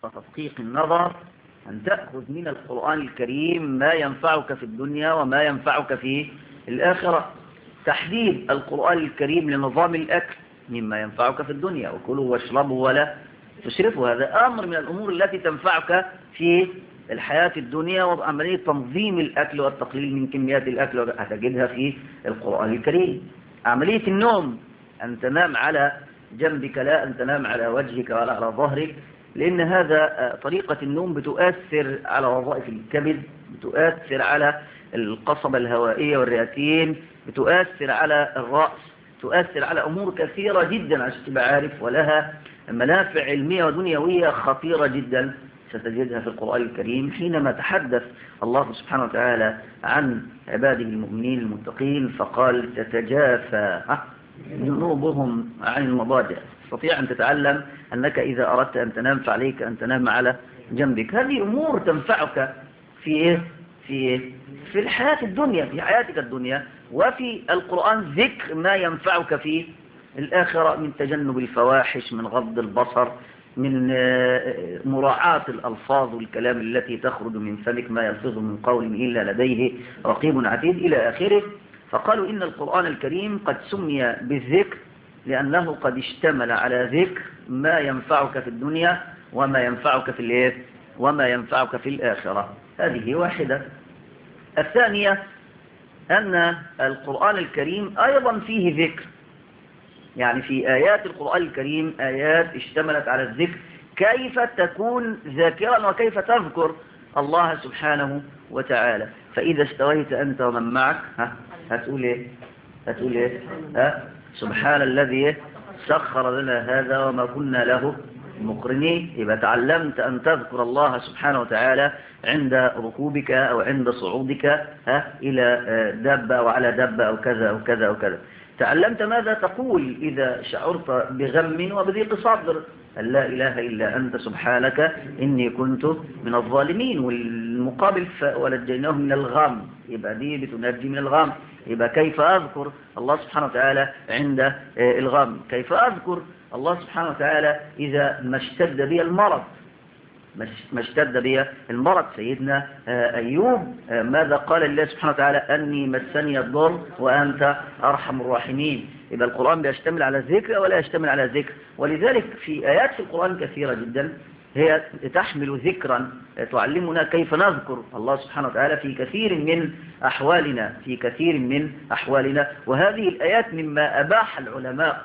وتدقيق النظر أن تأخذ من القرآن الكريم ما ينفعك في الدنيا وما ينفعك في الآخرة تحديد القرآن الكريم لنظام الأكل مما ينفعك في الدنيا وكلوا واشربوا ولا تشرفوا هذا أمر من الأمور التي تنفعك في الحياة الدنيا وعملية تنظيم الأكل والتقليل من كميات الأكل هتجدها في القرآن الكريم عملية النوم أن تنام على جنبك لا أن تنام على وجهك ولا على ظهرك لأن هذا طريقة النوم بتؤثر على وظائف الكبد بتؤثر على القصبة الهوائية والرئتين بتؤثر على الرأس تؤثر على أمور كثيرة جدا عشان تبقى عارف ولها منافع علمية ودنيوية خطيرة جدا ستجدها في القرآن الكريم حينما تحدث الله سبحانه وتعالى عن عباده المؤمنين المتقين فقال تتجافى جنوبهم عن المضاجع تستطيع أن تتعلم أنك إذا أردت أن تنام فعليك أن تنام على جنبك هذه أمور تنفعك في إيه؟ في إيه؟ في الحياة الدنيا في حياتك الدنيا وفي القرآن ذكر ما ينفعك في الآخرة من تجنب الفواحش من غض البصر من مراعاة الألفاظ والكلام التي تخرج من فمك ما يلفظ من قول إلا لديه رقيب عتيد إلى آخره فقالوا إن القرآن الكريم قد سمي بالذكر لأنه قد اشتمل على ذكر ما ينفعك في الدنيا وما ينفعك في الايه وما ينفعك في الآخرة هذه واحدة الثانية أن القرآن الكريم أيضا فيه ذكر يعني في آيات القرآن الكريم آيات اشتملت على الذكر كيف تكون ذاكرا وكيف تذكر الله سبحانه وتعالى فإذا استويت أنت ومن معك ها هتقول إيه هتقول إيه ها سبحان الذي سخر لنا هذا وما كنا له مقرنين يبقى تعلمت أن تذكر الله سبحانه وتعالى عند ركوبك أو عند صعودك ها إلى دابة وعلى دابة أو كذا أو كذا أو كذا تعلمت ماذا تقول إذا شعرت بغم وبضيق صدر أن لا إله إلا أنت سبحانك إني كنت من الظالمين والمقابل ولجيناه من الغم يبقى دي بتنجي من الغم يبقى كيف أذكر الله سبحانه وتعالى عند الغم كيف أذكر الله سبحانه وتعالى إذا ما اشتد بي المرض ما اشتد بي المرض سيدنا أيوب ماذا قال الله سبحانه وتعالى أني مسني الضر وأنت أرحم الراحمين يبقى القرآن بيشتمل على الذكر ولا يشتمل على ذكر ولذلك في آيات في القرآن كثيرة جدا هي تحمل ذكرا تعلمنا كيف نذكر الله سبحانه وتعالى في كثير من أحوالنا في كثير من أحوالنا وهذه الآيات مما أباح العلماء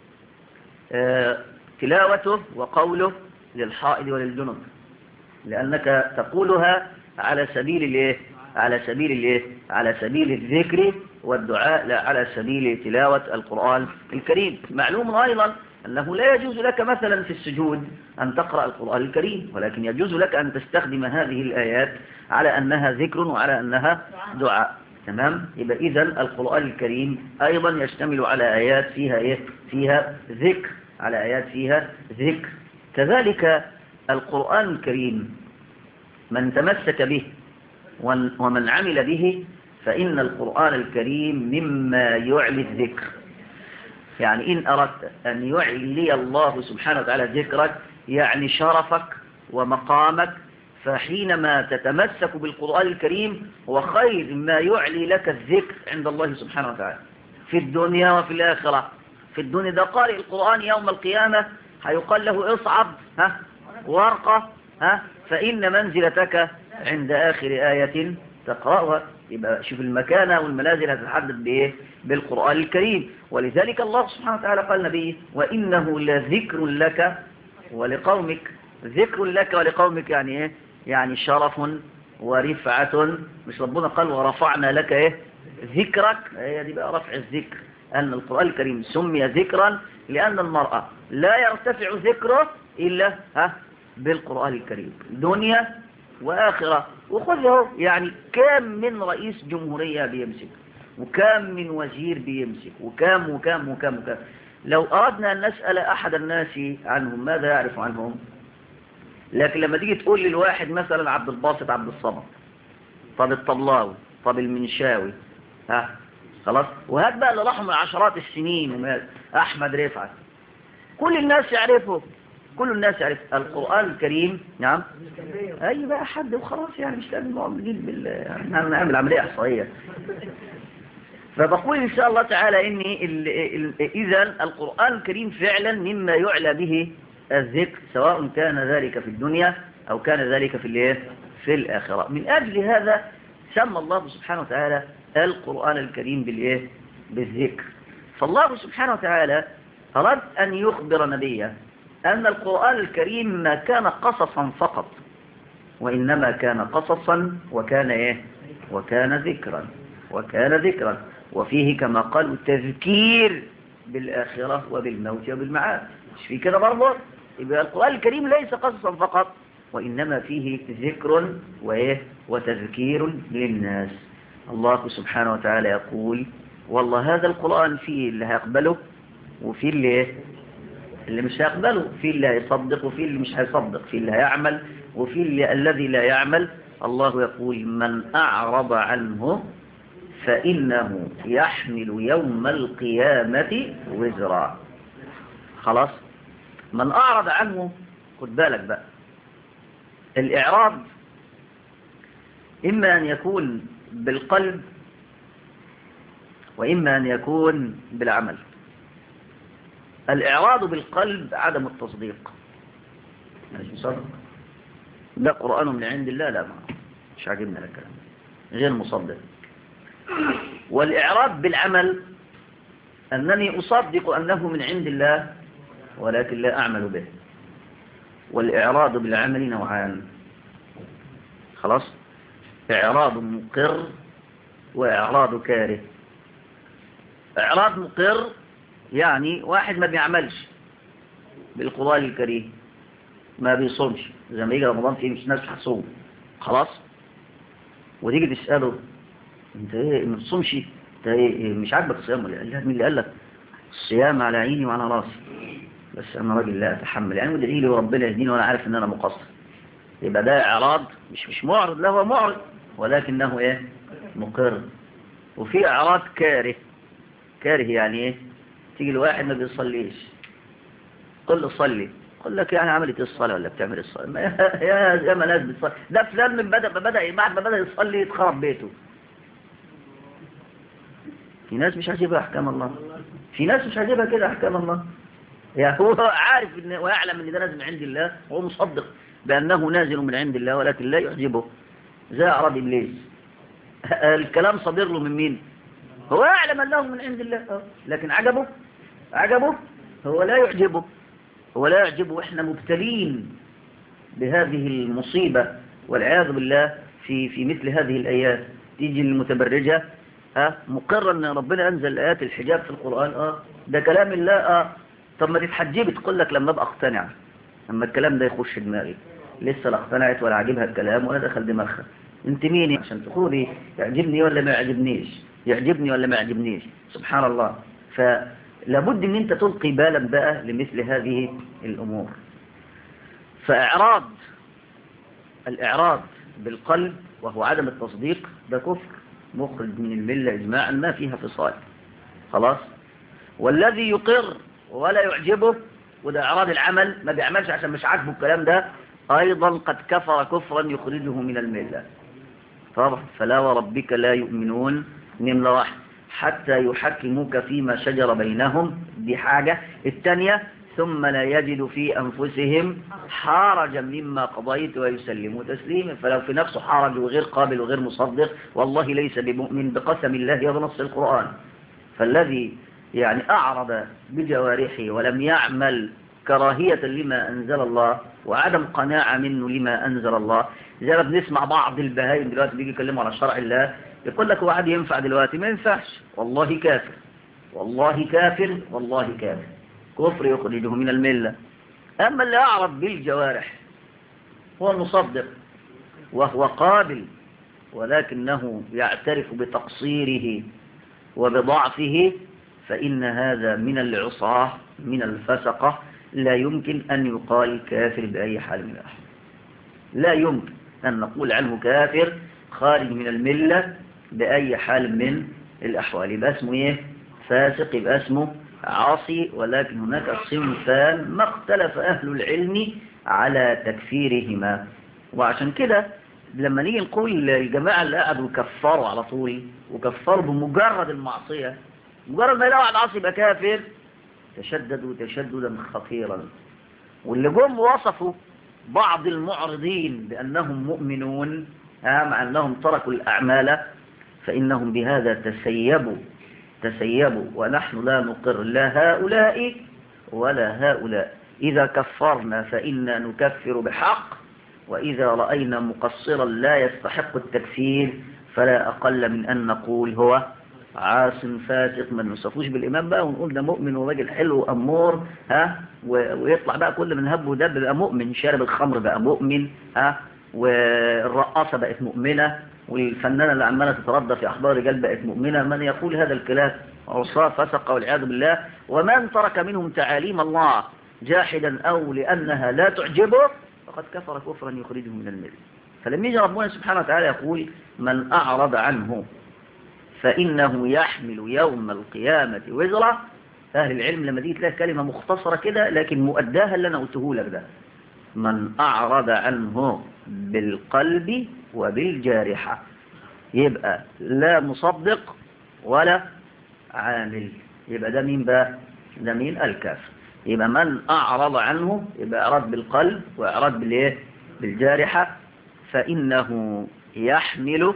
تلاوته وقوله للحائض وللجنب لأنك تقولها على سبيل الايه على سبيل الايه على سبيل الذكر والدعاء لا على سبيل تلاوة القرآن الكريم معلوم أيضا أنه لا يجوز لك مثلا في السجود أن تقرأ القرآن الكريم ولكن يجوز لك أن تستخدم هذه الآيات على أنها ذكر وعلى أنها دعاء تمام يبقى إذا القرآن الكريم أيضا يشتمل على آيات فيها إيه فيها ذكر على آيات فيها ذكر كذلك القرآن الكريم من تمسك به ومن عمل به فإن القرآن الكريم مما يعلي الذكر يعني إن أردت أن يعلي الله سبحانه وتعالى ذكرك يعني شرفك ومقامك فحينما تتمسك بالقرآن الكريم هو خير ما يعلي لك الذكر عند الله سبحانه وتعالى في الدنيا وفي الآخرة في الدنيا ده قارئ القرآن يوم القيامة هيقال له اصعد ها ورقة ها فإن منزلتك عند آخر آية تقرأها يبقى شوف المكانة والمنازل هتتحدد بإيه بالقرآن الكريم ولذلك الله سبحانه وتعالى قال نبيه وإنه لذكر لك ولقومك ذكر لك ولقومك يعني إيه يعني شرف ورفعة مش ربنا قال ورفعنا لك إيه ذكرك هي دي بقى رفع الذكر أن القرآن الكريم سمي ذكرا لأن المرأة لا يرتفع ذكره إلا ها بالقرآن الكريم دنيا وآخرة وخذه يعني كام من رئيس جمهورية بيمسك وكام من وزير بيمسك وكام وكام وكام وكام لو أردنا أن نسأل أحد الناس عنهم ماذا يعرف عنهم لكن لما تيجي تقول للواحد مثلا عبد الباسط عبد الصمد طب الطبلاوي طب المنشاوي ها خلاص وهات بقى اللي راحوا من عشرات السنين ومات احمد رفعت كل الناس يعرفه كل الناس يعرف القرآن الكريم نعم أي بقى حد وخلاص يعني مش لازم نقعد نجيب بال يعني نعمل عملية إحصائية فبقول إن شاء الله تعالى إني ال... ال... إذا القرآن الكريم فعلا مما يعلى به الذكر سواء كان ذلك في الدنيا أو كان ذلك في الايه في الآخرة من أجل هذا سمى الله سبحانه وتعالى القرآن الكريم بالإيه بالذكر فالله سبحانه وتعالى أراد أن يخبر نبيه أن القرآن الكريم ما كان قصصا فقط وإنما كان قصصا وكان إيه وكان ذكرا وكان ذكرا وفيه كما قالوا تذكير بالآخرة وبالموت وبالمعاد مش في كده برضه يبقى القرآن الكريم ليس قصصا فقط وإنما فيه ذكر وإيه وتذكير للناس الله سبحانه وتعالى يقول والله هذا القرآن فيه اللي هيقبله وفيه اللي إيه اللي مش هيقبله فيه اللي هيصدق وفيه اللي مش هيصدق فيه اللي هيعمل وفيه اللي الذي لا يعمل الله يقول من أعرض عنه فإنه يحمل يوم القيامة وزرا خلاص من أعرض عنه خد بالك بقى الإعراض إما أن يكون بالقلب وإما أن يكون بالعمل الإعراض بالقلب عدم التصديق مش مصدق ده قرآن من عند الله لا ما مش عاجبنا الكلام غير مصدق والإعراض بالعمل أنني أصدق أنه من عند الله ولكن لا أعمل به والإعراض بالعمل نوعان خلاص إعراض مقر وإعراض كاره إعراض مقر يعني واحد ما بيعملش بالقرآن الكريم ما بيصومش زي ما يجي رمضان فيه مش ناس هتصوم خلاص وتيجي تسأله انت ايه ما بتصومش انت ايه مش عاجبك الصيام ولا قال لها مين اللي قال لك الصيام على عيني وعلى راسي بس انا راجل لا اتحمل يعني وادعي لي وربنا يهديني وانا عارف ان انا مقصر يبقى ده اعراض مش مش معرض لا هو معرض ولكنه ايه مقر وفي اعراض كاره كاره يعني ايه تيجي الواحد ما بيصليش قل له صلي قل لك يعني عملت الصلاة ولا بتعمل الصلاة يا يا ما ناس بتصلي ده فلان من بدأ بدأ بعد ما بدأ يصلي يتخرب بيته في ناس مش عاجبها أحكام الله في ناس مش عاجبها كده أحكام الله يعني هو عارف إن ويعلم ان ده نازل من عند الله وهو مصدق بأنه نازل من عند الله ولكن لا يعجبه زي أعراض إبليس الكلام صدر له من مين هو يعلم أنه من عند الله لكن عجبه عجبه هو لا يعجبه هو لا يعجبه إحنا مبتلين بهذه المصيبة والعياذ بالله في في مثل هذه الآيات تيجي المتبرجة ها مقرر ان ربنا انزل ايات الحجاب في القرآن اه ده كلام الله اه طب ما تتحجبي تقول لك لما ابقى اقتنع لما الكلام ده يخش دماغي لسه لا اقتنعت ولا عاجبها الكلام ولا دخل دماغها انت مين عشان تقولي يعجبني ولا ما يعجبنيش يعجبني ولا ما يعجبنيش سبحان الله فلابد ان انت تلقي بالا بقى لمثل هذه الامور فاعراض الاعراض بالقلب وهو عدم التصديق ده كفر مخرج من الملة إجماعا ما فيها فصال خلاص والذي يقر ولا يعجبه وده إعراض العمل ما بيعملش عشان مش عاجبه الكلام ده أيضا قد كفر كفرا يخرجه من الملة طبعا فلا وربك لا يؤمنون نملة واحد حتى يحكموك فيما شجر بينهم دي حاجة الثانية ثم لا يجد في أنفسهم حرجا مما قضيت ويسلموا تسليما فلو في نفسه حرج وغير قابل وغير مصدق والله ليس بمؤمن بقسم الله وبنص القرآن فالذي يعني أعرض بجوارحه ولم يعمل كراهية لما أنزل الله وعدم قناعة منه لما أنزل الله زي ما بنسمع بعض البهايم دلوقتي بيجي يكلموا على شرع الله يقول لك واحد ينفع دلوقتي ما ينفعش والله كافر والله كافر والله كافر كفر يخرجه من الملة أما اللي أعرض بالجوارح هو المصدق وهو قابل ولكنه يعترف بتقصيره وبضعفه فإن هذا من العصاة من الفسقة لا يمكن أن يقال كافر بأي حال من الأحوال لا يمكن أن نقول عنه كافر خارج من الملة بأي حال من الأحوال يبقى اسمه إيه فاسق يبقى اسمه عاصي ولكن هناك صنفان ما اختلف أهل العلم على تكفيرهما وعشان كده لما نيجي نقول الجماعة اللي قعدوا يكفروا على طول وكفروا بمجرد المعصية مجرد ما يلاقوا واحد عاصي يبقى كافر تشددوا تشددا خطيرا واللي جم وصفوا بعض المعرضين بأنهم مؤمنون مع أنهم تركوا الأعمال فإنهم بهذا تسيبوا تسيبوا ونحن لا نقر لا هؤلاء ولا هؤلاء إذا كفرنا فإنا نكفر بحق وإذا رأينا مقصرا لا يستحق التكفير فلا أقل من أن نقول هو عاص فاسق ما نوصفوش بالإمام بقى ونقول ده مؤمن وراجل حلو وأمور ها ويطلع بقى كل من هب ودب بقى مؤمن شارب الخمر بقى مؤمن ها والرقاصة بقت مؤمنة والفنانة اللي عمالة تتردى في أحضار رجال بقت مؤمنة من يقول هذا الكلام عصاة فسق والعياذ بالله ومن ترك منهم تعاليم الله جاحدا أو لأنها لا تعجبه فقد كفر كفرا يخرجه من الملة فلما يجي ربنا سبحانه وتعالى يقول من أعرض عنه فإنه يحمل يوم القيامة وزرة أهل العلم لما دي تلاقي كلمة مختصرة كده لكن مؤداها اللي أنا قلته لك ده من أعرض عنه بالقلب وبالجارحة يبقى لا مصدق ولا عامل يبقى ده مين بقى ده مين الكافر يبقى من أعرض عنه يبقى أعرض بالقلب وأعرض بالإيه بالجارحة فإنه يحمل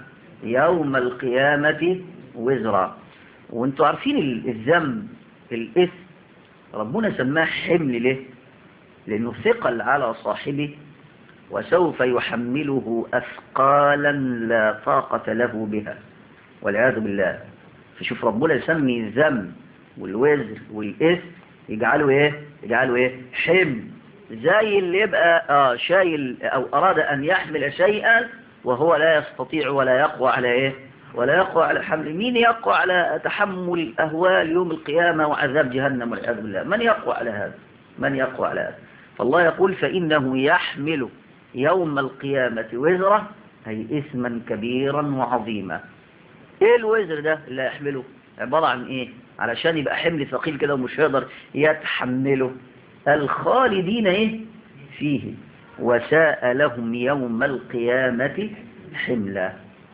يوم القيامة وزرا وانتوا عارفين الذنب الإثم ربنا سماه حمل ليه لأنه ثقل على صاحبه وسوف يحمله أثقالا لا طاقة له بها والعياذ بالله فشوف ربنا يسمي الذنب والوزر والإثم يجعله ايه يجعله ايه حمل زي اللي يبقى آه شايل او اراد ان يحمل شيئا وهو لا يستطيع ولا يقوى على ايه ولا يقوى على حمل مين يقوى على تحمل اهوال يوم القيامة وعذاب جهنم والعياذ بالله من يقوى على هذا من يقوى على هذا فالله يقول فإنه يحمل يوم القيامة وزره أي إثما كبيرا وعظيما إيه الوزر ده اللي يحمله عبارة عن إيه علشان يبقى حمل ثقيل كده ومش هيقدر يتحمله الخالدين إيه فيه وساء لهم يوم القيامة حملا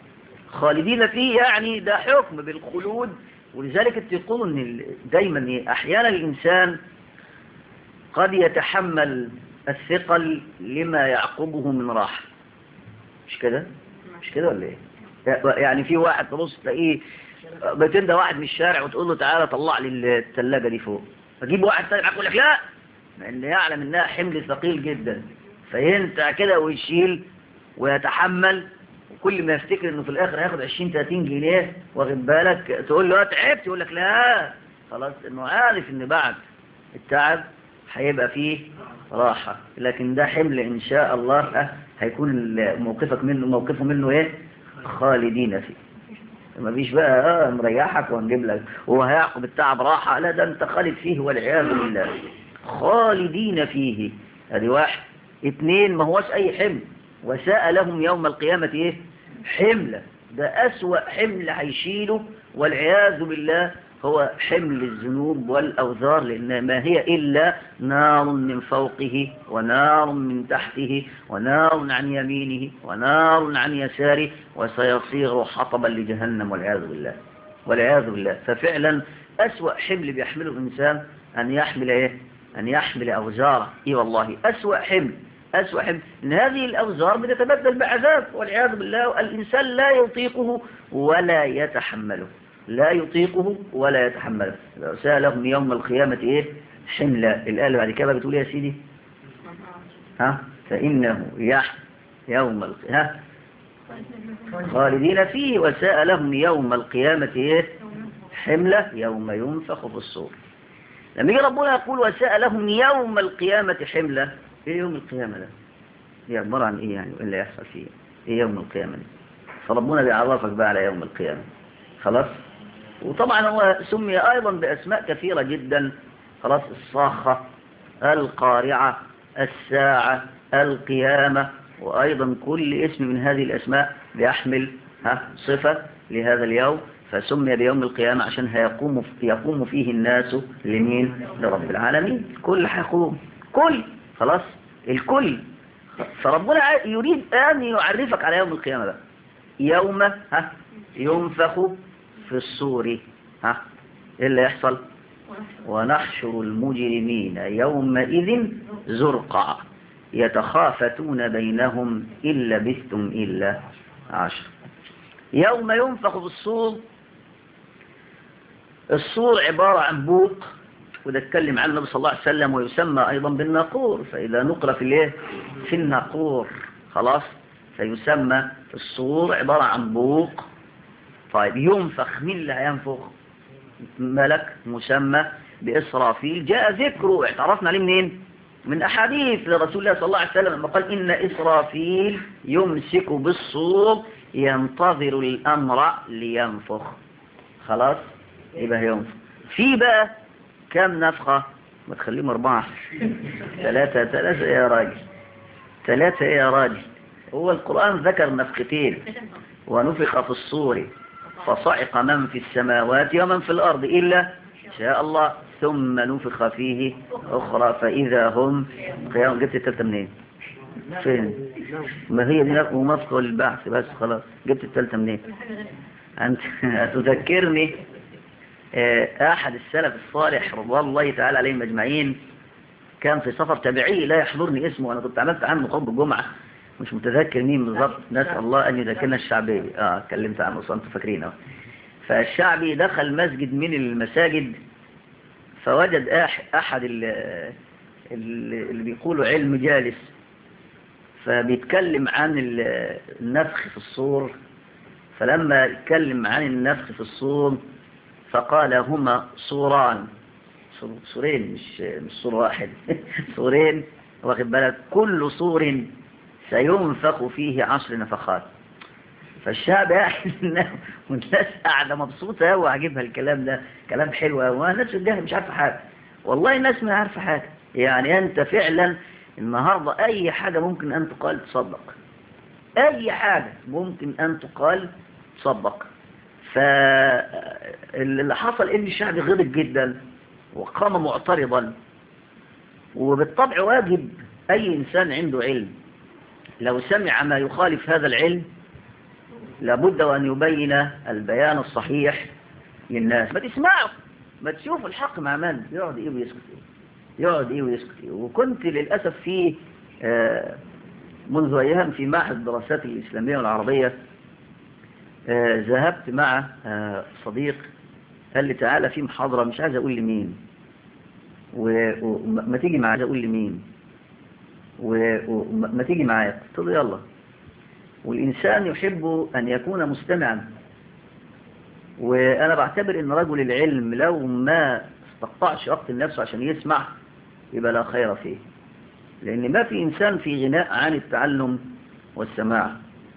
خالدين فيه يعني ده حكم بالخلود ولذلك تقولوا ان دايما احيانا الانسان قد يتحمل الثقل لما يعقبه من راحة مش كده مش كده ولا ايه يعني في واحد تبص تلاقيه بتندى واحد من الشارع وتقول له تعالى طلع لي الثلاجه دي فوق فجيب واحد ثاني يقول لك لا لان يعلم انها حمل ثقيل جدا فينتع كده ويشيل ويتحمل وكل ما يفتكر انه في الاخر هياخد 20 30 جنيه واخد بالك تقول له تعبت يقول لك لا خلاص انه عارف ان بعد التعب هيبقى فيه راحة لكن ده حمل ان شاء الله هيكون موقفك منه موقفه منه ايه خالدين فيه ما فيش بقى اه مريحك وهنجيب لك وهو هيعقب التعب راحة لا ده انت خالد فيه والعياذ بالله خالدين فيه ادي واحد اتنين ما هوش اي حمل وساء لهم يوم القيامة ايه حملة ده اسوأ حمل هيشيله والعياذ بالله هو حمل الذنوب والأوزار لأن ما هي إلا نار من فوقه ونار من تحته ونار عن يمينه ونار عن يساره وسيصير حطبا لجهنم والعياذ بالله والعياذ بالله ففعلا أسوأ حمل بيحمله الإنسان أن يحمل إيه؟ أن يحمل أوزاره إيه والله أسوأ حمل أسوأ حمل إن هذه الأوزار بتتبدل بعذاب والعياذ بالله الإنسان لا يطيقه ولا يتحمله لا يطيقه ولا يتحمله سألهم يوم القيامة إيه حملة الآية اللي بعد كده بتقول يا سيدي ها فإنه يح يوم القيامة خالدين فيه وساء لهم يوم القيامة إيه حملة يوم ينفخ في الصور لما يجي ربنا يقول وساء لهم يوم القيامة حملة إيه يوم القيامة ده هي عبارة عن إيه يعني إيه اللي يحصل فيه إيه يوم القيامة دي فربنا بيعرفك بقى على يوم القيامة خلاص وطبعا هو سمي أيضا بأسماء كثيرة جدا خلاص الصاخة القارعة الساعة القيامة وأيضا كل اسم من هذه الأسماء بيحمل ها صفة لهذا اليوم فسمي بيوم القيامة عشان هيقوم يقوم فيه الناس لمين لرب العالمين كل هيقوم كل خلاص الكل فربنا يريد أن يعرفك على يوم القيامة بقى يوم ها ينفخ في الصور ها ايه اللي يحصل ونحشر المجرمين يومئذ زرقا يتخافتون بينهم إن لبثتم إلا عشر يوم ينفخ في الصور الصور عبارة عن بوق وده اتكلم عنه النبي صلى الله عليه وسلم ويسمى أيضا بالناقور فإذا نقر في الايه في الناقور خلاص فيسمى الصور عبارة عن بوق طيب ينفخ مين اللي هينفخ ملك مسمى بإسرافيل جاء ذكره اعترفنا عليه منين من أحاديث لرسول الله صلى الله عليه وسلم لما قال إن إسرافيل يمسك بالصور ينتظر الأمر لينفخ خلاص يبقى ينفخ في بقى كم نفخة ما تخليهم أربعة ثلاثة ثلاثة يا راجل ثلاثة يا راجل هو القرآن ذكر نفختين ونفخ في الصور فصعق من في السماوات ومن في الأرض إلا شاء الله ثم نفخ فيه أخرى فإذا هم قيام جبت التالتة منين فين ما هي دي نفخ والبعث بس خلاص جبت التالتة منين أنت تذكرني أحد السلف الصالح رضوان الله تعالى عليهم أجمعين كان في سفر تابعي لا يحضرني اسمه أنا كنت عملت عنه خطبة الجمعة مش متذكر مين بالظبط نسأل الله أن يذكرنا الشعبي آه اتكلمت عنه أصلا أنتوا فاكرينه فالشعبي دخل مسجد من المساجد فوجد أحد اللي بيقولوا علم جالس فبيتكلم عن النفخ في الصور فلما اتكلم عن النفخ في الصور فقال هما صوران صورين مش مش صور واحد صورين واخد بالك كل صور سينفخ فيه عشر نفخات فالشعب قاعد والناس قاعدة مبسوطة قوي عاجبها الكلام ده كلام حلو قوي والناس في الجهل مش عارفة حاجة والله الناس ما عارفة حاجة يعني أنت فعلا النهاردة أي حاجة ممكن أن تقال تصدق أي حاجة ممكن أن تقال تصدق فاللي حصل إن الشعب غضب جدا وقام معترضا وبالطبع واجب أي إنسان عنده علم لو سمع ما يخالف هذا العلم لابد وأن يبين البيان الصحيح للناس ما تسمعوا ما تشوف الحق مع من يقعد إيه ويسكت إيه يقعد إيه ويسكت إيه وكنت للأسف في منذ أيام في معهد الدراسات الإسلامية والعربية ذهبت مع صديق قال لي تعالى في محاضرة مش عايز أقول لمين وما تيجي معايا أقول لمين وما تيجي معايا قلت له يلا والإنسان يحب أن يكون مستمعا وأنا بعتبر أن رجل العلم لو ما استقطعش وقت النفس عشان يسمع يبقى لا خير فيه لأن ما في إنسان في غناء عن التعلم والسماع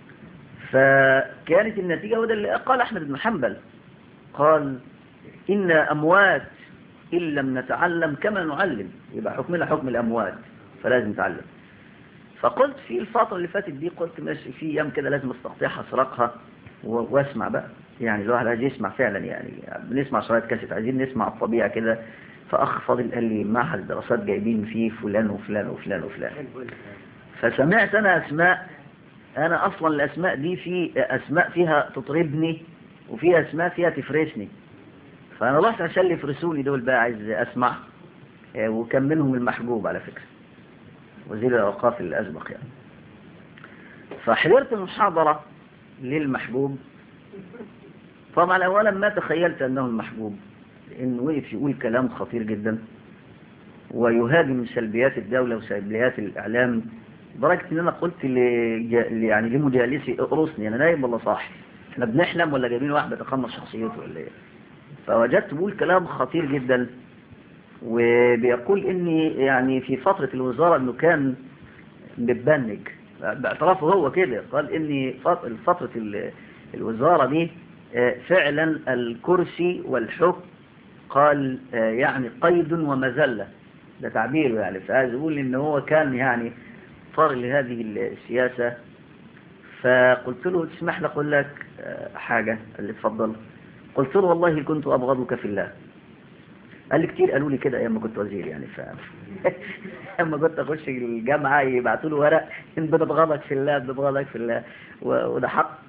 فكانت النتيجة وده اللي قال أحمد بن حنبل قال إن أموات إن لم نتعلم كما نعلم يبقى حكمنا حكم الأموات فلازم نتعلم فقلت في الفترة اللي فاتت دي قلت ماشي في أيام كده لازم استقطعها اسرقها واسمع بقى يعني الواحد عايز يسمع فعلا يعني بنسمع شرايط كاسيت عايزين نسمع الطبيعة كده فأخ فاضل قال لي معهد الدراسات جايبين فيه فلان وفلان وفلان وفلان فسمعت أنا أسماء أنا أصلا الأسماء دي في أسماء فيها تطربني وفي أسماء فيها تفرسني فأنا رحت عشان اللي يفرسوني دول بقى عايز أسمع وكان منهم المحبوب على فكرة وزير الأوقاف الأسبق يعني فحضرت محاضرة للمحبوب طبعا أولا ما تخيلت أنه المحبوب لأنه وقف يقول كلام خطير جدا ويهاجم سلبيات الدولة وسلبيات الإعلام لدرجة ان انا قلت ل... يعني لمجالسي اقرصني انا نايم ولا صاحي احنا بنحلم ولا جايبين واحد بيتقمص شخصيته ولا ايه فوجدت بقول كلام خطير جدا وبيقول اني يعني في فترة الوزارة انه كان متبنج باعترافه هو كده قال اني فترة الوزارة دي فعلا الكرسي والحكم قال يعني قيد ومذلة ده تعبيره يعني فعايز يقول ان هو كان يعني صار لهذه السياسة فقلت له تسمح لي اقول لك حاجة اللي تفضل قلت له والله كنت أبغضك في الله قال لي كتير قالوا لي كده ايام ما كنت وزير يعني ف اما كنت اخش الجامعه يبعتوا له ورق ان بنبغضك في الله بنبغضك في الله و- وده حق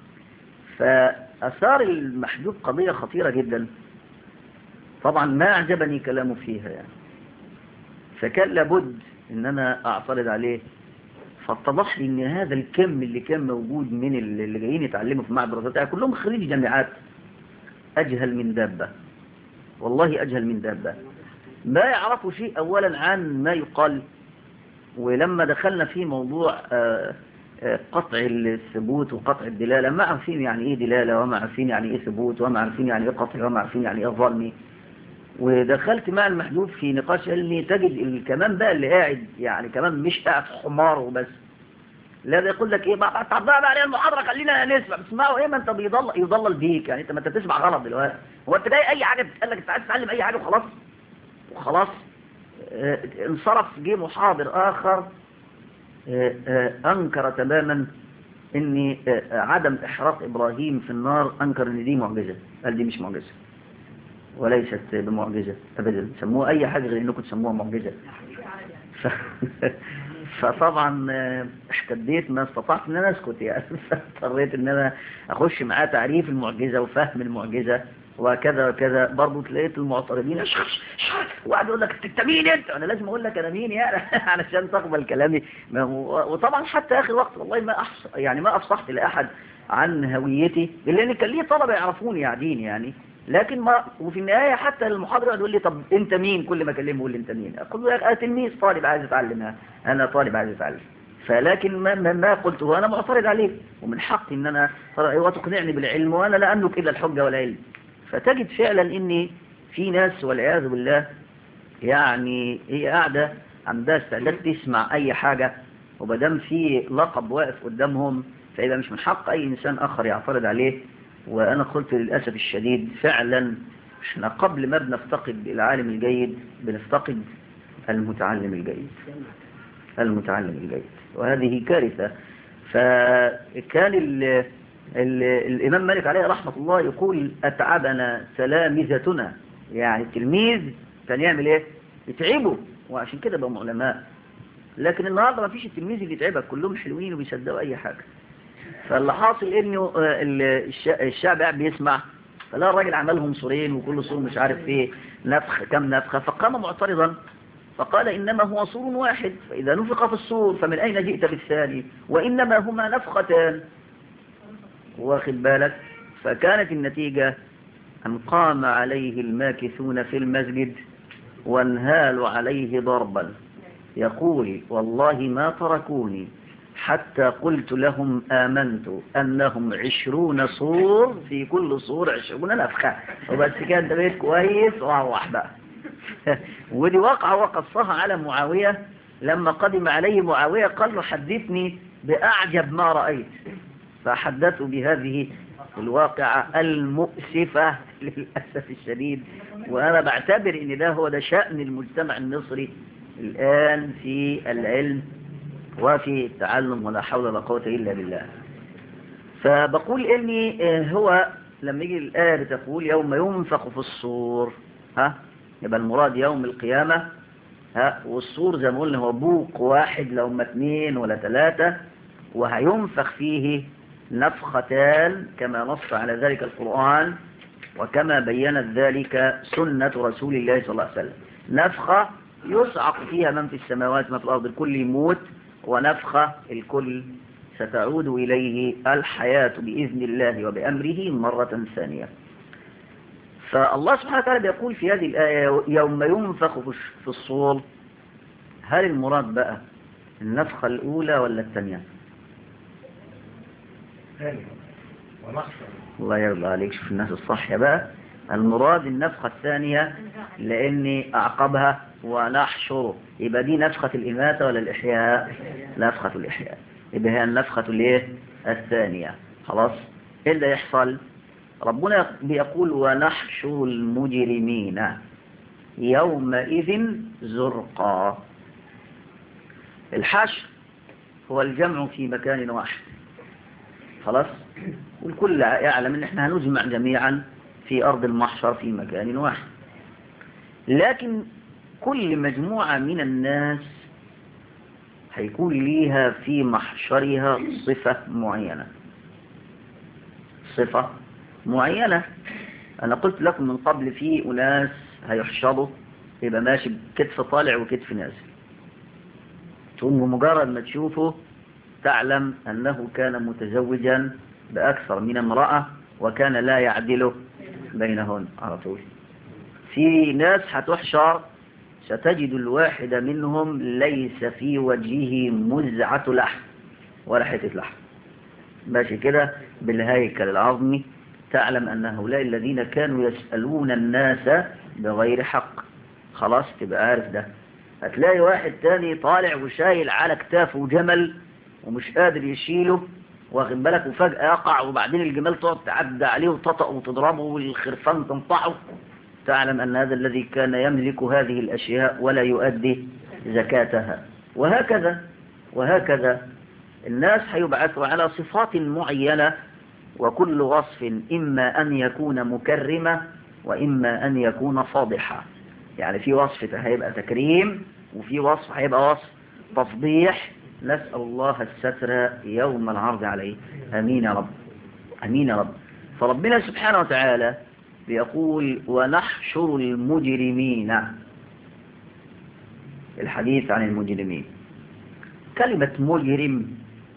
فاثار المحجوب قضيه خطيره جدا طبعا ما اعجبني كلامه فيها يعني فكان لابد ان انا اعترض عليه فاتضح لي ان هذا الكم اللي كان موجود من اللي اللي جايين يتعلموا في معهد الدراسات يعني كلهم خريج جامعات اجهل من دابه والله أجهل من دابة ما يعرفوا شيء أولا عن ما يقال ولما دخلنا في موضوع آه، آه، قطع الثبوت وقطع الدلالة ما عارفين يعني إيه دلالة وما عارفين يعني إيه ثبوت وما عارفين يعني إيه قطع وما عارفين يعني إيه ظلمي ودخلت مع المحدود في نقاش علمي تجد الكمان بقى اللي قاعد يعني كمان مش قاعد حمار وبس لا ده يقول لك ايه بقى طب بقى علينا المحاضره خلينا نسمع بتسمعوا ايه ما انت بيضل يضلل بيك يعني انت ما انت بتسمع غلط دلوقتي هو انت جاي اي حاجه بتقول لك انت عايز تتعلم اي حاجه وخلاص وخلاص اه انصرف جه محاضر اخر اه اه انكر تماما ان اه عدم احراق ابراهيم في النار انكر ان دي معجزه قال دي مش معجزه وليست بمعجزه ابدا سموها اي حاجه غير انكم تسموها معجزه ف... فطبعا آه، احتديت ما استطعت ان انا اسكت يعني فاضطريت ان انا اخش معاه تعريف المعجزة وفهم المعجزة وكذا وكذا برضه تلاقيت المعترضين شخ شخ وقعد يقول لك انت مين انت انا لازم اقول لك انا مين يعني علشان تقبل كلامي ما هو- وطبعا حتى اخر وقت والله ما أحص يعني ما افصحت لاحد عن هويتي لان كان لي طلبه يعرفوني قاعدين يعني لكن ما وفي النهايه حتى المحاضر يقعد يقول لي طب انت مين كل ما اكلمه يقول لي انت مين اقول له يا أخي انا تلميذ طالب عايز اتعلم انا طالب عايز اتعلم فلكن ما, ما, ما قلته انا معترض عليه ومن حقي ان انا وتقنعني بالعلم وانا لا املك الا الحجه والعلم فتجد فعلا ان في ناس والعياذ بالله يعني هي قاعده عندها استعداد تسمع اي حاجه ومادام في لقب واقف قدامهم فيبقى مش من حق اي انسان اخر يعترض عليه وانا قلت للاسف الشديد فعلا احنا قبل ما بنفتقد العالم الجيد بنفتقد المتعلم الجيد المتعلم الجيد وهذه كارثة فكان ال ال الإمام مالك عليه رحمة الله يقول أتعبنا تلامذتنا يعني التلميذ كان يعمل إيه يتعبه وعشان كده بقوا علماء لكن النهاردة ما فيش التلميذ اللي يتعبك كلهم حلوين وبيصدقوا أي حاجة فاللي حاصل إنه آه، ال- الش- الشعب قاعد بيسمع فلا الراجل عملهم صورين وكل صور مش عارف ايه نفخ كم نفخة فقام معترضا فقال إنما هو صور واحد فإذا نفخ في الصور فمن أين جئت بالثاني وإنما هما نفختان واخد بالك فكانت النتيجة أن قام عليه الماكثون في المسجد وانهالوا عليه ضربا يقول والله ما تركوني حتى قلت لهم آمنت أنهم عشرون صور في كل صور عشرون نفخة وبس كان ده بيت كويس وروح بقى ودي واقعة وقصها على معاوية لما قدم عليه معاوية قال له حدثني بأعجب ما رأيت فحدثوا بهذه الواقعة المؤسفة للأسف الشديد وأنا بعتبر إن ده هو ده شأن المجتمع المصري الآن في العلم وفي التعلم ولا حول ولا قوة إلا بالله فبقول إني آه، هو لما يجي الآية بتقول يوم ينفخ في الصور ها يبقى المراد يوم القيامة ها والصور زي ما قلنا هو بوق واحد لو هم اثنين ولا ثلاثة وهينفخ فيه نفختان كما نص على ذلك القرآن وكما بينت ذلك سنة رسول الله صلى الله عليه وسلم نفخة يصعق فيها من في السماوات ما في الأرض الكل يموت ونفخة الكل ستعود إليه الحياة بإذن الله وبأمره مرة ثانية فالله سبحانه وتعالى بيقول في هذه الآية يوم ينفخ في الش- في الصور هل المراد بقى النفخة الأولى ولا الثانية ثانية ونحصر الله يرضى عليك شوف الناس الصح بقى المراد النفخة الثانية لأني أعقبها ونحشره يبقى دي نفخة الإماتة ولا الإحياء نفخة الإحياء يبقى هي النفخة الايه الثانية خلاص إيه اللي يحصل ربنا بيقول ونحشر المجرمين يومئذ زرقا الحشر هو الجمع في مكان واحد خلاص والكل يعلم ان احنا هنجمع جميعا في أرض المحشر في مكان واحد لكن كل مجموعة من الناس هيكون ليها في محشرها صفة معينة صفة معينة أنا قلت لكم من قبل في أناس هيحشروا يبقى ماشي بكتف طالع وكتف نازل ثم مجرد ما تشوفه تعلم أنه كان متزوجا بأكثر من امرأة وكان لا يعدل بينهن على طول في ناس هتحشر ستجد الواحد منهم ليس في وجهه مزعة لحم ولا حتة لحم ماشي كده بالهيكل العظمي تعلم أن هؤلاء الذين كانوا يسألون الناس بغير حق خلاص تبقى عارف ده هتلاقي واحد تاني طالع وشايل على كتافه جمل ومش قادر يشيله واخد بالك وفجأة يقع وبعدين الجمال تقعد تعدى عليه وتطأ وتضربه والخرفان تنطعه تعلم أن هذا الذي كان يملك هذه الأشياء ولا يؤدي زكاتها وهكذا وهكذا الناس هيبعثوا على صفات معينة وكل وصف إما أن يكون مكرمة وإما أن يكون فاضحة يعني في وصف هيبقى تكريم وفي وصف هيبقى وصف تفضيح نسأل الله الستر يوم العرض عليه أمين يا رب أمين يا رب فربنا سبحانه وتعالى بيقول ونحشر المجرمين الحديث عن المجرمين كلمة مجرم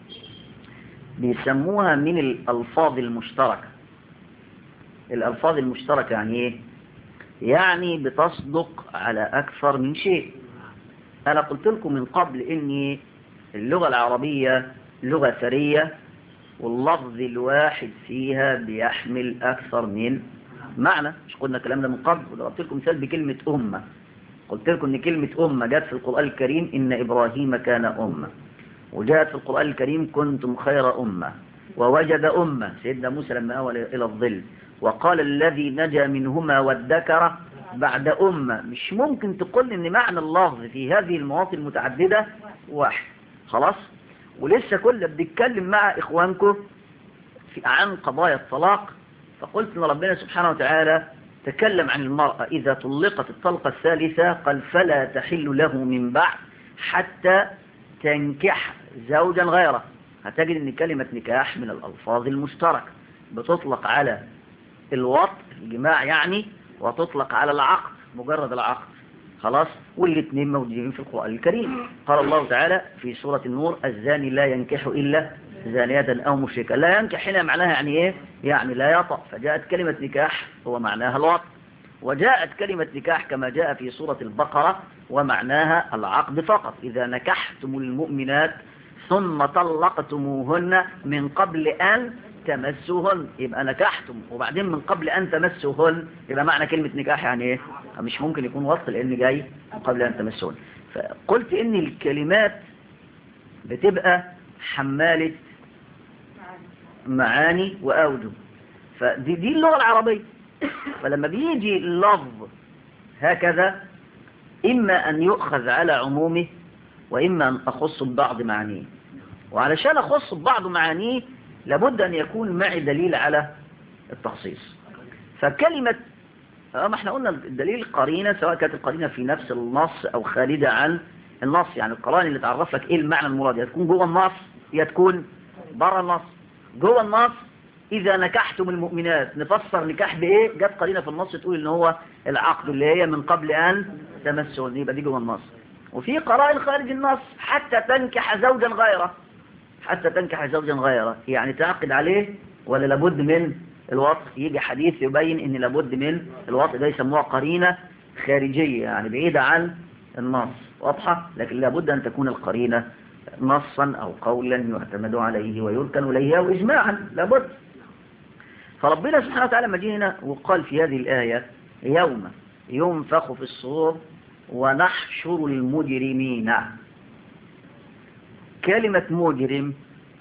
بيسموها من الألفاظ المشتركة الألفاظ المشتركة يعني إيه؟ يعني بتصدق على أكثر من شيء أنا قلت لكم من قبل إني اللغة العربية لغة ثرية واللفظ الواحد فيها بيحمل أكثر من معنى مش قلنا الكلام ده من قبل وضربت لكم مثال بكلمة أمة قلت لكم إن كلمة أمة جاءت في القرآن الكريم إن إبراهيم كان أمة وجاءت في القرآن الكريم كنتم خير أمة ووجد أمة سيدنا موسى لما أول إلى الظل وقال الذي نجا منهما وادكر بعد أمة مش ممكن تقول إن معنى اللفظ في هذه المواطن المتعددة واحد خلاص ولسه كل بنتكلم مع إخوانكم في عن قضايا الطلاق فقلت إن ربنا سبحانه وتعالى تكلم عن المرأة إذا طلقت الطلقة الثالثة قال فلا تحل له من بعد حتى تنكح زوجا غيره هتجد ان كلمة نكاح من الألفاظ المشتركة بتطلق على الوط الجماع يعني وتطلق على العقد مجرد العقد خلاص والاثنين موجودين في القرآن الكريم قال الله تعالى في سورة النور الزاني لا ينكح إلا زانية أو مشركة لا ينكح هنا معناها يعني إيه يعني لا يطأ فجاءت كلمة نكاح هو معناها الوط وجاءت كلمة نكاح كما جاء في سورة البقرة ومعناها العقد فقط إذا نكحتم المؤمنات ثم طلقتموهن من قبل أن تمسوهن يبقى نكحتم وبعدين من قبل أن تمسوهن يبقى معنى كلمة نكاح يعني إيه مش ممكن يكون وصل لأن جاي من قبل أن تمسوهن فقلت إن الكلمات بتبقى حمالة معاني وأوجه فدي دي اللغة العربية فلما بيجي اللفظ هكذا إما أن يؤخذ على عمومه وإما أن أخص ببعض معانيه وعلشان أخص ببعض معانيه لابد أن يكون معي دليل على التخصيص فكلمة ما احنا قلنا الدليل قرينة سواء كانت القرينة في نفس النص أو خارجة عن النص يعني القرآن اللي تعرف لك إيه المعنى المراد يا تكون جوه النص يا تكون بره النص جوه النص إذا نكحتم المؤمنات نفسر نكاح بإيه جت قرينة في النص تقول إن هو العقد اللي هي من قبل أن تمسون يبقى دي جوه النص وفي قرائن خارج النص حتى تنكح زوجا غيره حتى تنكح زوجا غيره يعني تعقد عليه ولا لابد من الوطء يجي حديث يبين ان لابد من الوطء ده يسموها قرينة خارجية يعني بعيدة عن النص واضحة لكن لابد ان تكون القرينة نصا او قولا يعتمد عليه ويركن اليه او اجماعا لابد فربنا سبحانه وتعالى ما جه هنا وقال في هذه الآية يوم ينفخ في الصور ونحشر المجرمين كلمة مجرم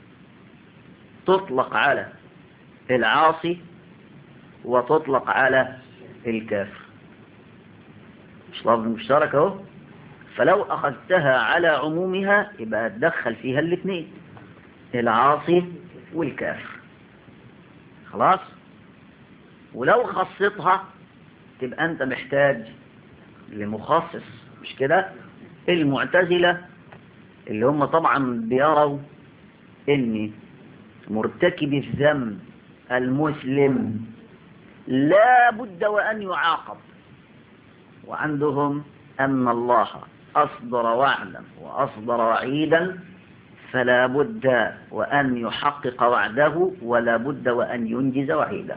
تطلق على العاصي وتطلق على الكافر مش لفظ مشترك اهو فلو أخذتها على عمومها يبقى تدخل فيها الاثنين العاصي والكافر خلاص ولو خصتها تبقى أنت محتاج لمخصص مش كده المعتزلة اللي هم طبعا بيروا ان مرتكب الذنب المسلم لا بد وأن يعاقب وعندهم أن الله أصدر وعدا وأصدر وعيدا فلا بد وأن يحقق وعده ولا بد وأن ينجز وعيده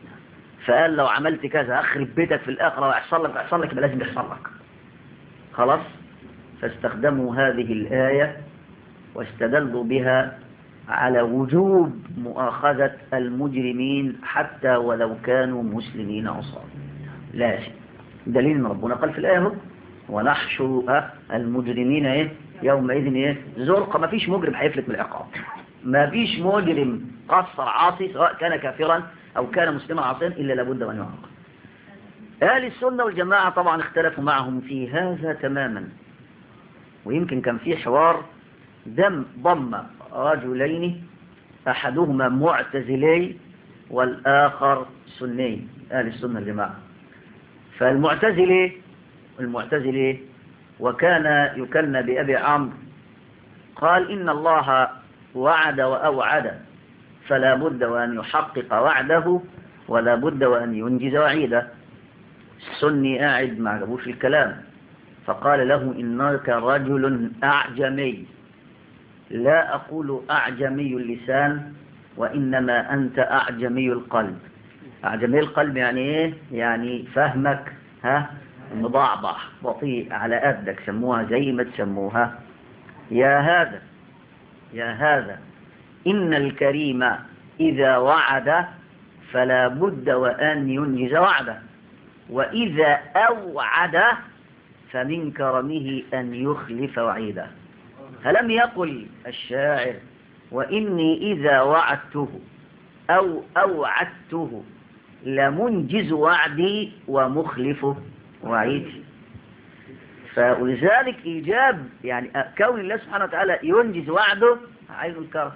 فقال لو عملت كذا أخرب بيتك في الآخرة ويحصل لك ويحصل لك يبقى لازم يحصل لك خلاص فاستخدموا هذه الآية واستدلوا بها على وجوب مؤاخذة المجرمين حتى ولو كانوا مسلمين عصاة لازم دليل ان ربنا قال في الآية ونحشر المجرمين ايه يومئذ ايه زرقة ما فيش مجرم هيفلت من العقاب ما فيش مجرم قصر عاصي سواء كان كافرا او كان مسلما عاصيا الا لابد ان يعاقب اهل السنة والجماعة طبعا اختلفوا معهم في هذا تماما ويمكن كان في حوار دم ضم رجلين أحدهما معتزلي والآخر سني أهل السنة الجماعة فالمعتزلي المعتزلي وكان يكن بأبي عمرو قال إن الله وعد وأوعد فلا بد وأن يحقق وعده ولا بد وأن ينجز وعيده السني قاعد ما عجبوش الكلام فقال له إنك رجل أعجمي لا أقول أعجمي اللسان وإنما أنت أعجمي القلب أعجمي القلب يعني إيه؟ يعني فهمك ها مضعضع بطيء على قدك سموها زي ما تسموها يا هذا يا هذا إن الكريم إذا وعد فلا بد وأن ينجز وعده وإذا أوعد فمن كرمه أن يخلف وعيده فلم يقل الشاعر وإني إذا وعدته أو أوعدته لمنجز وعدي ومخلف وعيدي فلذلك إيجاب يعني كون الله سبحانه وتعالى ينجز وعده عين الكرم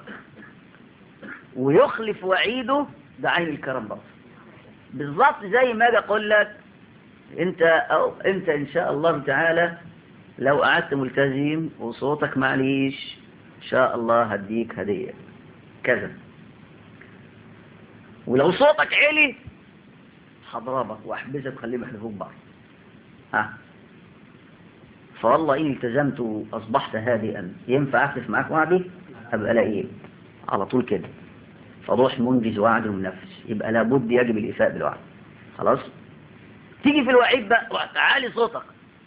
ويخلف وعيده ده عين الكرم برضه بالضبط زي ما أقول لك انت أو انت ان شاء الله تعالى لو قعدت ملتزم وصوتك معليش ان شاء الله هديك هدية كذا ولو صوتك عالي هضربك واحبسك وخليهم يحلفوك بعض ها فوالله إن التزمت وأصبحت هادئا ينفع أحلف معاك وعدي أبقى لا إيه على طول كده فروح منجز وعد ومنفذ يبقى لابد يجب الإفاء بالوعد خلاص تيجي في الوعيد بقى تعالي صوتك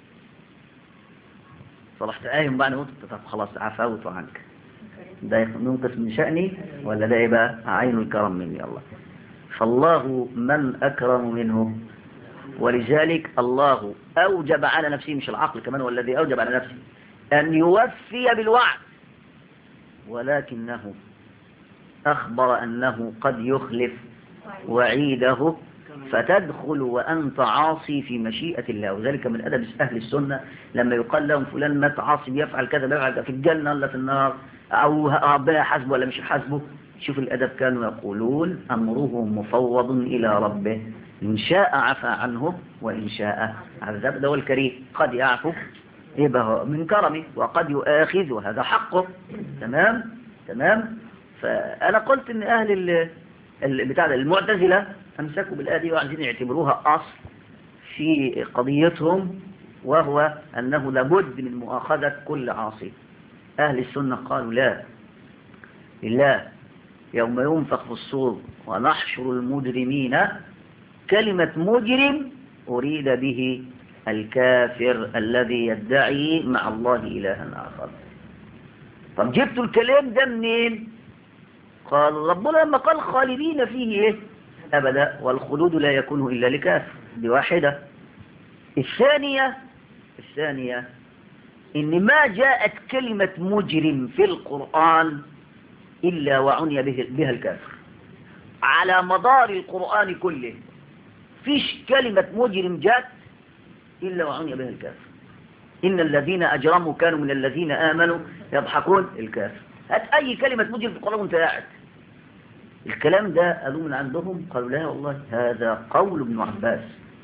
صلحت قايم بقى قلت طب خلاص عفوت عنك ده ينقص من شأني ولا ده يبقى عين الكرم مني الله فالله من أكرم منه ولذلك الله أوجب على نفسه مش العقل كمان هو الذي أوجب على نفسه أن يوفي بالوعد ولكنه أخبر أنه قد يخلف وعيده فتدخل وأنت عاصي في مشيئة الله وذلك من أدب أهل السنة لما يقال لهم فلان مات عاصي بيفعل كذا بيفعل في الجنة ولا في النار أو ربنا يحاسبه ولا مش يحاسبه شوف الأدب كانوا يقولون أمره مفوض إلى ربه إن شاء عفى عنه وإن شاء عذب ده الكريم قد يعفو يبقى من كرمه وقد يؤاخذ وهذا حقه تمام تمام فأنا قلت إن أهل بتاع المعتزلة أمسكوا بالآية دي وعايزين يعتبروها أصل في قضيتهم وهو أنه لابد من مؤاخذة كل عاصي أهل السنة قالوا لا لله يوم ينفخ في الصور ونحشر المجرمين كلمة مجرم أريد به الكافر الذي يدعي مع الله إلها آخر طب جبتوا الكلام ده منين قال ربنا لما قال خالدين فيه إيه؟ أبدا والخلود لا يكون إلا لكافر بواحدة الثانية الثانية إن ما جاءت كلمة مجرم في القرآن إلا وعني بها الكافر على مدار القرآن كله فيش كلمة مجرم جاءت إلا وعني بها الكافر إن الذين أجرموا كانوا من الذين آمنوا يضحكون الكافر هات أي كلمة مجرم في القرآن وانت قاعد الكلام ده قالوا من عندهم قالوا لا والله هذا قول ابن عباس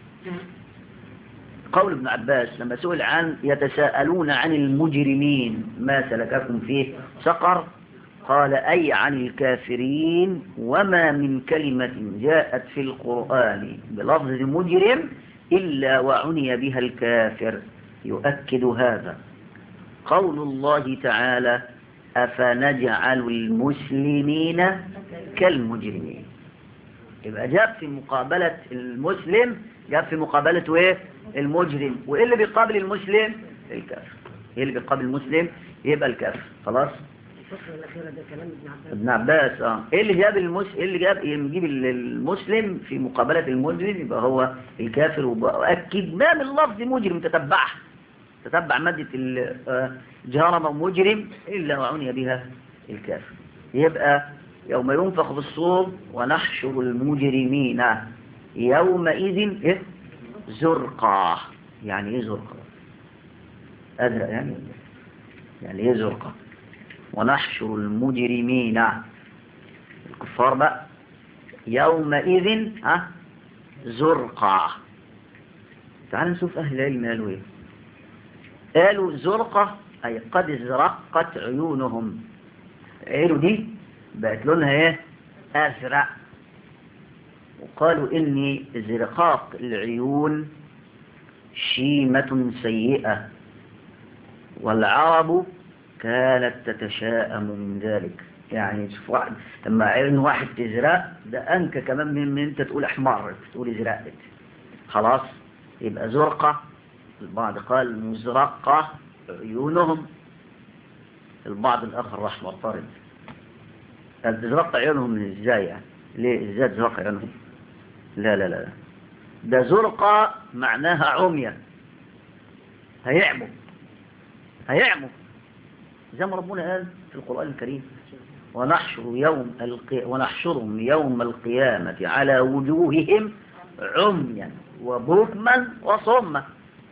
قول ابن عباس لما سئل عن يتساءلون عن المجرمين ما سلككم فيه سقر قال أي عن الكافرين وما من كلمة جاءت في القرآن بلفظ مجرم إلا وعني بها الكافر يؤكد هذا قول الله تعالى أفنجعل المسلمين كالمجرمين يبقى جاب في مقابلة المسلم جاب في مقابلة ايه المجرم وايه اللي بيقابل المسلم الكافر ايه اللي بيقابل المسلم يبقى الكافر خلاص الفقرة الأخيرة ده كلام ابن عباس ابن عباس اه ايه اللي جاب المس... ايه اللي جاب يجيب المسلم في مقابلة المجرم يبقى هو الكافر وأكد ما من لفظ مجرم تتبعها تتبع مادة ال- آه، جرم ومجرم إلا وعني بها الكافر يبقى يوم ينفخ في الصور ونحشر المجرمين يومئذ إيه؟ زرقا يعني ايه زرقا أزرق يعني يعني ايه زرقا ونحشر المجرمين الكفار بقى يومئذ ها زرقا تعال نشوف أهل العلم قالوا ايه قالوا زرقة أي قد ازرقت عيونهم عينه دي بقت لونها ايه أزرق وقالوا إني زرقاق العيون شيمة سيئة والعرب كانت تتشاءم من ذلك يعني شوف واحد لما عين واحد تزرق ده أنك كمان من من أنت تقول أحمر تقول ازرقت خلاص يبقى زرقة البعض قال مزرقة عيونهم البعض الآخر راح معترض قال تزرق عيونهم ازاي يعني ليه ازاي تزرق عيونهم لا لا لا ده زرقة معناها عمية هيعموا هيعموا زي ما ربنا قال في القرآن الكريم ونحشر يوم القي... ونحشرهم يوم القيامة على وجوههم عميا وبكما وصما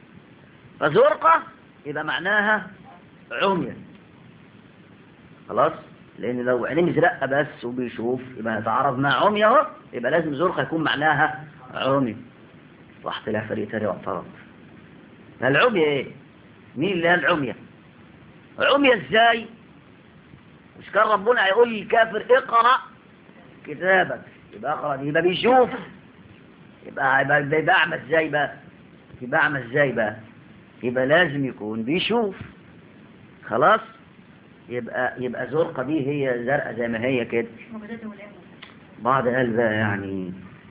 فزرقة يبقى معناها عميا خلاص لأن لو عينيه زرقة بس وبيشوف يبقى هيتعرض مع عمية اهو يبقى لازم زرقة يكون معناها عمي راح طلع فريق تاني واعترض العمية ايه مين اللي قال عمية عمية ازاي مش كان ربنا هيقول للكافر اقرأ كتابك يبقى اقرأ دي يبقى بيشوف يبقى يبقى يبقى يبقى اعمى ازاي بقى يبقى اعمى ازاي بقى يبقى لازم يكون بيشوف خلاص يبقى يبقى زرقة دي هي زرقاء زي ما هي كده بعض قال بقى يعني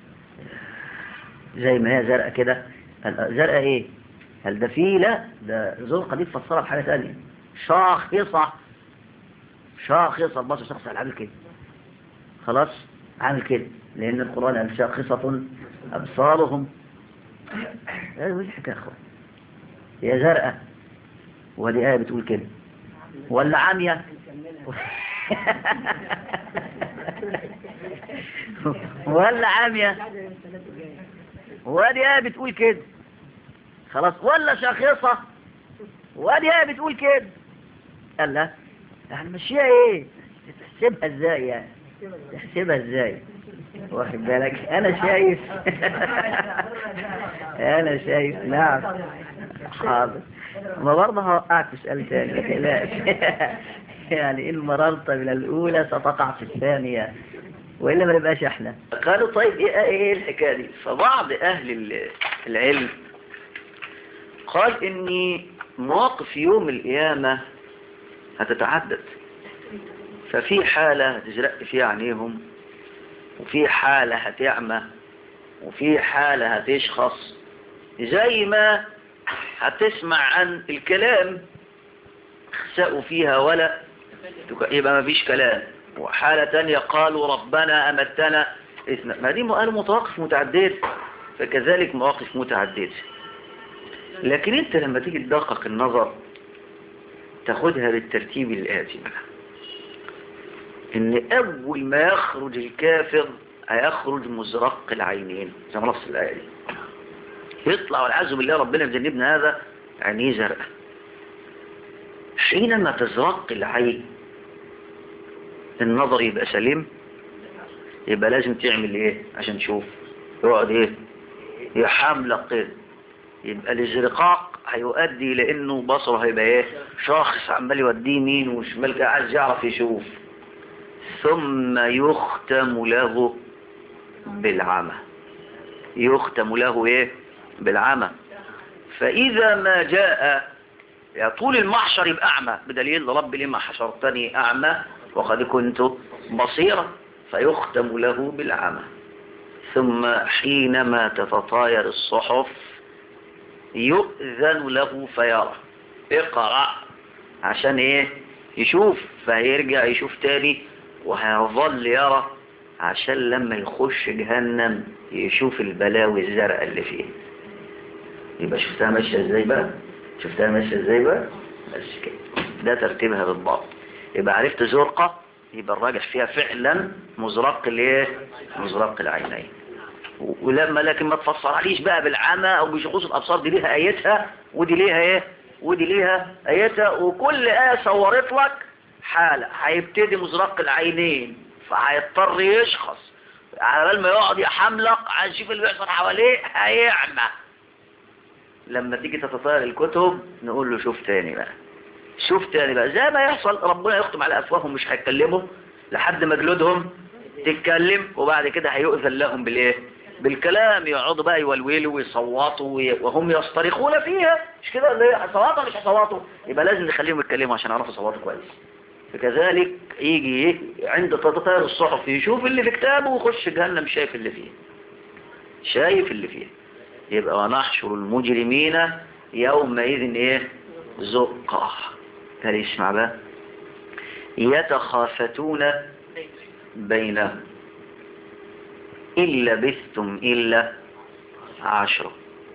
زي ما هي زرقاء كده قال زرقاء ايه هل ده فيه لا ده زرقة دي تفسرها بحاجة ثانيه شاخصة شاخصة البصر شخص عامل كده خلاص عامل كده لأن القرآن قال شاخصة أبصارهم هذه الحكاية يا أخوان هي زرقاء ودي آية بتقول كده ولا عامية ولا عامية ودي آية بتقول كده خلاص ولا شاخصة ودي آية بتقول كده قال لا يعني مشيها ايه تحسبها ازاي يعني تحسبها ازاي واخد بالك انا شايف انا شايف نعم حاضر ما برضه هوقعك في سؤال تاني ما تقلقش يعني ان مررت من الاولى ستقع في الثانيه والا ما نبقاش احنا قالوا طيب ايه ايه الحكايه دي فبعض اهل ال- العلم قال ان مواقف يوم القيامه هتتعدد ففي حالة هتزرق فيها عينيهم وفي حالة هتعمى وفي حالة هتشخص زي ما هتسمع عن الكلام اخسأوا فيها ولا تك- يبقى ما فيش كلام وحالة تانية قالوا ربنا أمتنا إثنى ما دي قالوا مواقف متعددة فكذلك مواقف متعددة لكن انت لما تيجي تدقق النظر تاخدها بالترتيب الآتي بقى ان اول ما يخرج الكافر هيخرج مزرق العينين زي ما نص الآية دي يطلع والعياذ بالله ربنا يجنبنا هذا عينيه زرقاء حينما تزرق العين النظر يبقى سليم يبقى لازم تعمل ايه عشان تشوف يقعد ايه يحملق كده يبقى الازرقاق هيؤدي لانه بصره هيبقى ايه شخص عمال يوديه يمين وشمال كده عايز يعرف يشوف ثم يختم له بالعمى يختم له ايه بالعمى فاذا ما جاء يا طول المحشر يبقى اعمى بدليل رب لما حشرتني اعمى وقد كنت بصيرا فيختم له بالعمى ثم حينما تتطاير الصحف يؤذن له فيرى اقرأ عشان ايه يشوف فهيرجع يشوف تاني وهيظل يرى عشان لما يخش جهنم يشوف البلاوي الزرقاء اللي فيه يبقى شفتها ماشية ازاي بقى شفتها ماشية ازاي بقى بس كده ده ترتيبها بالضبط يبقى عرفت زرقة يبقى الراجح فيها فعلا مزرق الايه مزرق العينين ولما لكن ما تفسرليش بقى بالعمى او بشخوص الابصار دي ليها ايتها ودي ليها ايه ودي ليها ايتها وكل ايه صورت لك حالة هيبتدي مزرق العينين فهيضطر يشخص على بال ما يقعد يحملق عشان يشوف اللي بيحصل حواليه هيعمى لما تيجي تتطاير الكتب نقول له شوف تاني بقى شوف تاني بقى زي ما يحصل ربنا يختم على افواههم مش هيتكلموا لحد ما جلودهم تتكلم وبعد كده هيؤذن لهم بالايه بالكلام يقعدوا بقى يولولوا ويصوتوا وهم يصطرخون فيها مش كده اللي صوتوا مش هيصوتوا يبقى لازم نخليهم يتكلموا عشان يعرفوا يصوتوا كويس فكذلك يجي عند تطاير الصحف يشوف اللي في كتابه ويخش جهنم شايف اللي فيه شايف اللي فيه يبقى ونحشر المجرمين يومئذ ايه زقا هل يسمع بقى يتخافتون بينهم إن لبثتم إلا عشرة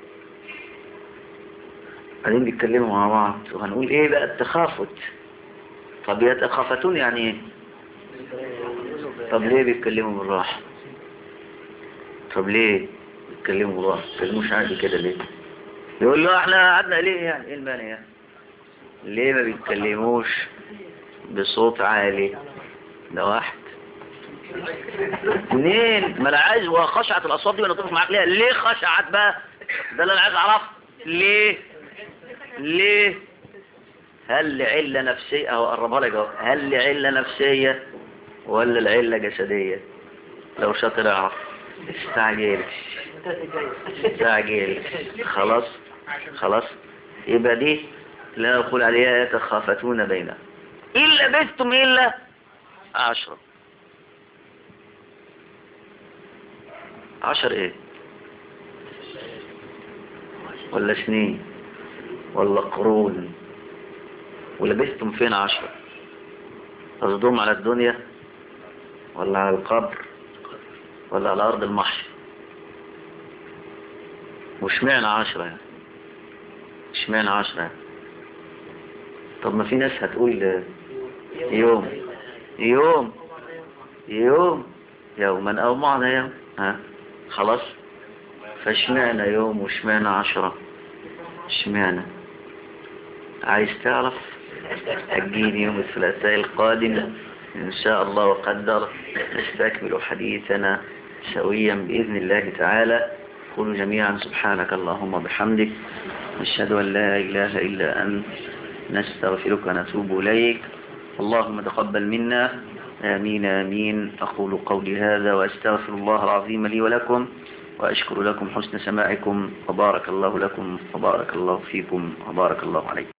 بعدين بيتكلموا مع بعض وهنقول ايه بقى التخافت طب يتخافتون يعني ايه طب ليه بيتكلموا بالراحة طب ليه بيتكلموا بالراحة بيتكلموش عادي كده ليه يقول له احنا قعدنا ليه يعني ايه المانع يعني ليه ما بيتكلموش بصوت عالي ده واحد اثنين ما انا عايز وخشعت الاصوات دي وانا اتفق معاك ليه ليه خشعت بقى ده اللي انا عايز اعرفه ليه ليه هل لعلة نفسية اهو قربها لك اهو هل لعلة نفسية ولا العلة جسدية لو شاطر اعرف استعجلش استعجلش خلاص خلاص يبقى دي لا نقول عليها يتخافتون بينهم إن لبثتم إلا عشرة عشر ايه ولا سنين ولا قرون ولبثتم فين عشرة قصدهم على الدنيا ولا على القبر ولا على أرض المحشر وشمعنا عشرة يعني اشمعنى عشرة يعني طب ما في ناس هتقول يوم يوم يوم يوما او معنى يوم ها خلاص فاشمعنى يوم واشمعنى عشرة اشمعنى عايز تعرف هتجيني يوم الثلاثاء القادم ان شاء الله وقدر نستكمل حديثنا سويا بإذن الله تعالى قولوا جميعا سبحانك اللهم وبحمدك نشهد أن لا إله إلا أنت نستغفرك ونتوب إليك اللهم تقبل منا آمين آمين أقول قولي هذا وأستغفر الله العظيم لي ولكم وأشكر لكم حسن سماعكم وبارك الله لكم وبارك الله فيكم وبارك الله عليكم